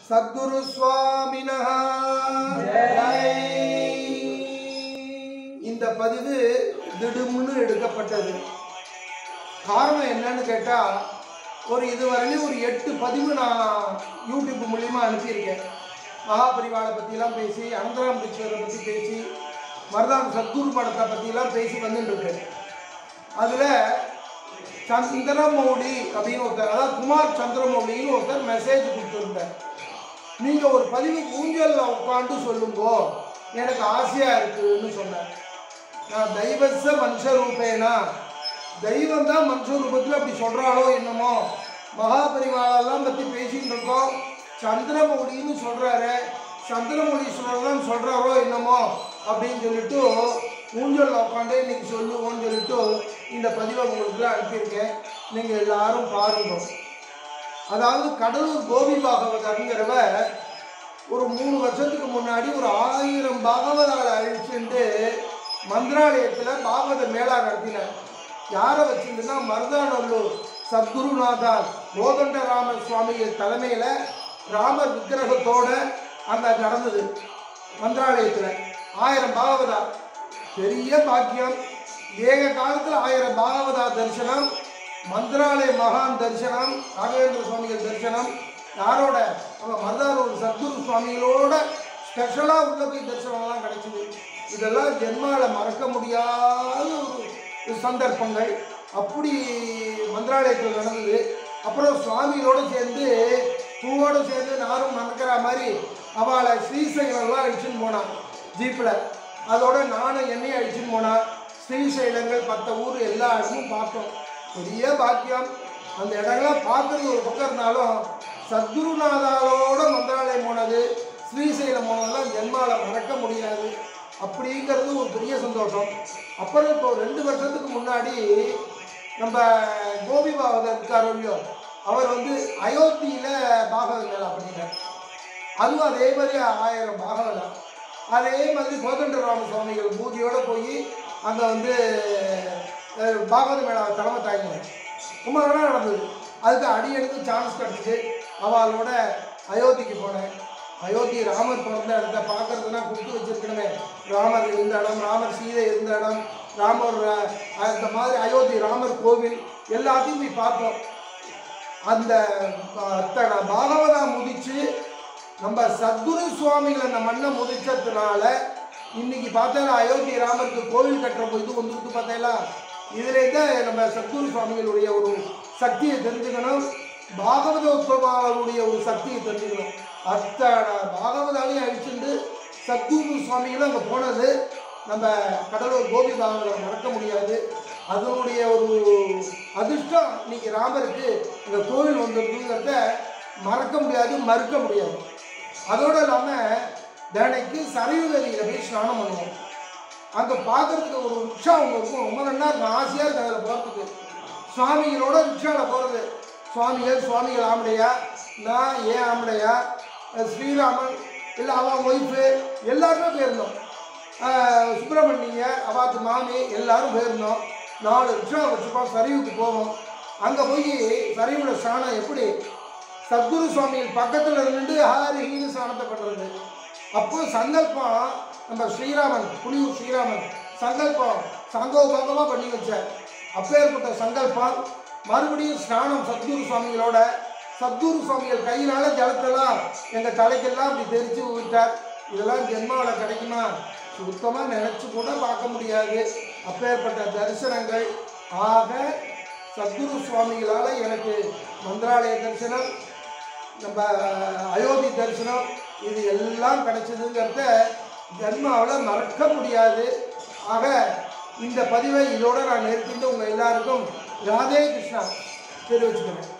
சத்குரு சுவாமினா இந்த பதிவு திடுமுன்னு எடுக்கப்பட்டது காரணம் என்னன்னு கேட்டால் ஒரு இதுவரையிலும் ஒரு எட்டு பதிவு நான் யூடியூப் மூலிமா அனுப்பியிருக்கேன் மகாபரிவாளை பற்றிலாம் பேசி அனந்தராம்பீஸ்வரரை பற்றி பேசி மருதான் சத்குரு படத்தை பற்றிலாம் பேசி வந்துட்டு இருக்கேன் அதில் சந்திரமௌலி அப்படின்னு ஒருத்தர் அதாவது குமார் சந்திரமௌலின்னு ஒருத்தர் மெசேஜ் கொடுத்துருந்தார் நீங்கள் ஒரு பதிவு ஊஞ்சலில் உட்காந்து சொல்லுங்கோ எனக்கு ஆசையாக இருக்குன்னு சொன்னேன் நான் தெய்வச மனுஷ ரூபேனா தெய்வம் தான் மனுஷ ரூபத்தில் அப்படி சொல்கிறாளோ என்னமோ மகாபரிவாளெல்லாம் பற்றி பேசிட்டு இருக்கோம் சந்திரமௌலின்னு சொல்கிறாரு சந்திரமௌலீஸ்வரர் தான் சொல்கிறாரோ என்னமோ அப்படின்னு சொல்லிட்டு ஊஞ்சலில் உட்காந்து இன்னைக்கு சொல்லுவோன்னு சொல்லிட்டு இந்த பதிவை உங்களுக்கு அனுப்பியிருக்கேன் நீங்கள் எல்லாரும் பாருங்க அதாவது கடலூர் கோபி பாகவதங்கிறவ ஒரு மூணு வருஷத்துக்கு முன்னாடி ஒரு ஆயிரம் பாகவதால அழிச்சுட்டு மந்திராலயத்தில் பாகவத மேளா நடத்தினார் யாரை வச்சிருந்துன்னா மருதானல்லூர் சத்குருநாதா கோதண்டராம சுவாமிகள் தலைமையில் ராமர் விக்கிரகத்தோட அங்கே நடந்தது மந்திராலயத்தில் ஆயிரம் பாகவதா பெரிய பாக்கியம் ஏக காலத்தில் ஆயிரம் பாகவதா தரிசனம் மந்திராலய மகான் தரிசனம் ராகவேந்திர சுவாமிகள் தரிசனம் யாரோட நம்ம மருதாரூர் சத்குரு சுவாமிகளோட ஸ்பெஷலாக உள்ள போய் தரிசனம்லாம் கிடைச்சிது இதெல்லாம் ஜென்மாவில் மறக்க முடியாத ஒரு ஒரு சந்தர்ப்பங்கள் அப்படி மந்திராலயத்தில் நடந்தது அப்புறம் சுவாமிகளோட சேர்ந்து பூவோடு சேர்ந்து நாரும் மறக்கிற மாதிரி அவளை ஸ்ரீசைலம்லாம் அழிச்சுன்னு போனான் ஜீப்பில் அதோட நானும் என்னையும் அழிச்சுன்னு போனான் ஸ்ரீசைலங்கள் பத்த ஊர் எல்லா இடமும் பார்த்தோம் பெரிய பாக்கியம் அந்த இடங்கள்லாம் பார்க்கறது ஒரு பக்கம் இருந்தாலும் சத்குருநாதாவோட மந்திராலயம் போனது ஸ்ரீசைலம் போனதெல்லாம் ஜென்மால மறக்க முடியாது அப்படிங்கிறது ஒரு பெரிய சந்தோஷம் அப்புறம் இப்போ ரெண்டு வருஷத்துக்கு முன்னாடி நம்ம கோபி பாகவதர் இருக்காரோ இல்லையோ அவர் வந்து அயோத்தியில் பாகவத மேளா பண்ணிட்டார் அதுவும் அதே மாதிரி ஆயிரம் பாகவதம் அதே மாதிரி கோதண்டராம சுவாமிகள் பூஜையோடு போய் அங்கே வந்து அஹ், பாகவத மேளா தலைமை தாங்கினேன் ரொம்ப நேரம் நடந்தது அதுக்கு அடியனுக்கு சான்ஸ் கிடச்சிது அவளோட அயோத்திக்கு போனேன் அயோத்தி ராமர் பிறந்த இடத்த பார்க்கறதுனா கொடுத்து வச்சிருக்கணுமே ராமர் இருந்த இடம் ராமர் சீதை இருந்த இடம் ராமர் அஹ், அந்த மாதிரி அயோத்தி ராமர் கோவில் எல்லாத்தையும் போய் பார்த்தோம் அந்த அத்தனை பாகவதா முதிச்சு நம்ம சத்குரு சுவாமிகள் அந்த மண்ணை முதிச்சதுனால இன்னைக்கு பார்த்தா அயோத்தி ராமருக்கு கோவில் கட்டுற இது வந்துருக்கு பார்த்தீங்களா இதுல தான் நம்ம சத்குரு சுவாமிகளுடைய ஒரு சக்தியை தெரிஞ்சுக்கணும் பாகவதோத்சவாவுடைய ஒரு சக்தியை தெரிஞ்சுக்கணும் அத்தனை பாகவதாலையும் அழிச்சுட்டு சத்குரு சுவாமிகளும் அங்கே போனது நம்ம கடலூர் கோபி பாகவதர் மறக்க முடியாது அதனுடைய ஒரு அதிர்ஷ்டம் இன்னைக்கு ராமருக்கு இந்த கோவில் வந்திருக்குங்கிறத மறக்க முடியாது மறுக்க முடியாது அதோடு இல்லாமல் தினைக்கு சரிவு நதியில் போய் ஸ்நானம் பண்ணுவோம் அங்கே பார்க்கறதுக்கு ஒரு ரிக்ஷா ஒன்று இருக்கும் ரொம்ப நல்லா இருக்கும் ஆசையாக இருக்கும் அதில் போகிறதுக்கு சுவாமிகளோட ரிக்ஷாவில் போகிறது சுவாமிகள் சுவாமிகள் ஆம்பளையா நான் ஏன் ஆம்பளையா அஹ் ஸ்ரீராமன் இல்லை அவன் ஒய்ஃபு எல்லாருமே போயிருந்தோம் ஆஹ் சுப்பிரமணிய அவாத்து மாமி எல்லாரும் போயிருந்தோம் நாலு ரிக்ஷா வச்சுப்போம் சரிவுக்கு போவோம் அங்கே போய் சரிவோட ஸ்நானம் எப்படி சத்குரு சுவாமிகள் பக்கத்தில் இருந்துட்டு ஹாரிஹின்னு ஸ்நானத்தை பண்ணுறது அப்போ சங்கல்பம் நம்ம ஸ்ரீராமன் புலியூர் ஸ்ரீராமன் சங்கல்பம் சங்கோபங்கமாக பண்ணி வச்சார் அப்பேற்பட்ட சங்கல்பம் மறுபடியும் ஸ்நானம் சத்குரு சுவாமிகளோட சத்குரு சுவாமிகள் கையினால ஜலத்தெல்லாம் எங்கள் தலைக்கெல்லாம் அப்படி தெரிச்சு விட்டார் இதெல்லாம் ஜென்மாவில் கிடைக்குமா சுத்தமாக நினச்சி கூட பார்க்க முடியாது அப்பேற்பட்ட தரிசனங்கள் ஆக சத்குரு சுவாமிகளால் எனக்கு மந்திராலய தரிசனம் நம்ம அயோத்தி தரிசனம் இது எல்லாம் கிடைச்சதுங்கிறத ஜன்மாவில் மறக்க முடியாது ஆக இந்த பதிவை இதோட நான் நிறுத்திட்டு உங்கள் எல்லாருக்கும் ராதே கிருஷ்ணா தெரிவிச்சுக்கிறேன்